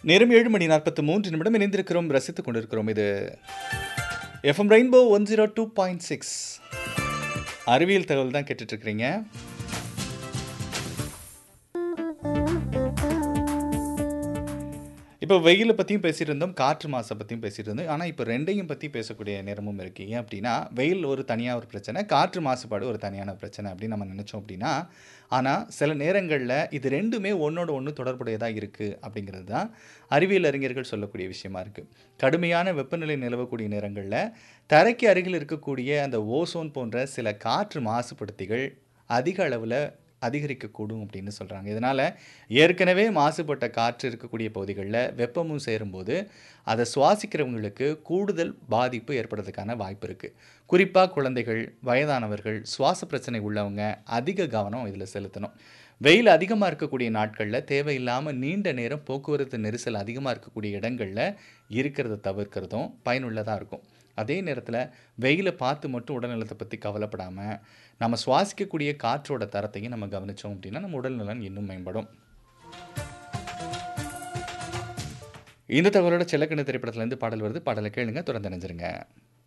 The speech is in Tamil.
நேரம் ஏழு மணி நாற்பத்தி மூன்று நிமிடம் இணைந்திருக்கிறோம் ரசித்துக் கொண்டிருக்கிறோம் இது FM rainbow one zero two point six அறிவியல் தகவல் தான் கேட்டுட்டு இருக்கிறீங்க இப்போ வெயிலை பற்றியும் பேசிட்டு இருந்தோம் காற்று மாசை பற்றியும் பேசிட்டு இருந்தோம் ஆனால் இப்போ ரெண்டையும் பற்றி பேசக்கூடிய நேரமும் இருக்கு ஏன் அப்படின்னா வெயில் ஒரு தனியாக ஒரு பிரச்சனை காற்று மாசுபாடு ஒரு தனியான பிரச்சனை அப்படின்னு நம்ம நினச்சோம் அப்படின்னா ஆனால் சில நேரங்களில் இது ரெண்டுமே ஒன்றோட ஒன்று தொடர்புடையதாக இருக்குது அப்படிங்கிறது தான் அறிவியல் அறிஞர்கள் சொல்லக்கூடிய விஷயமா இருக்குது கடுமையான வெப்பநிலை நிலவக்கூடிய நேரங்களில் தரைக்கு அருகில் இருக்கக்கூடிய அந்த ஓசோன் போன்ற சில காற்று மாசுபடுத்திகள் அதிக அளவில் அதிகரிக்கக்கூடும் அப்படின்னு சொல்கிறாங்க இதனால் ஏற்கனவே மாசுபட்ட காற்று இருக்கக்கூடிய பகுதிகளில் வெப்பமும் சேரும்போது அதை சுவாசிக்கிறவங்களுக்கு கூடுதல் பாதிப்பு ஏற்படுறதுக்கான வாய்ப்பு இருக்குது குறிப்பாக குழந்தைகள் வயதானவர்கள் சுவாச பிரச்சனை உள்ளவங்க அதிக கவனம் இதில் செலுத்தணும் வெயில் அதிகமாக இருக்கக்கூடிய நாட்களில் தேவையில்லாமல் நீண்ட நேரம் போக்குவரத்து நெரிசல் அதிகமாக இருக்கக்கூடிய இடங்களில் இருக்கிறத தவிர்க்கிறதும் பயனுள்ளதாக இருக்கும் அதே நேரத்தில் வெயிலை பார்த்து மட்டும் உடல்நலத்தை பற்றி கவலைப்படாமல் நம்ம சுவாசிக்கக்கூடிய காற்றோட தரத்தையும் நம்ம கவனித்தோம் அப்படின்னா நம்ம உடல்நலன் இன்னும் மேம்படும் இந்த தகவலோட செல்லக்கண்ணு திரைப்படத்துலேருந்து பாடல் வருது பாடலை கேளுங்க தொடர்ந்து நினைஞ்சிருங்க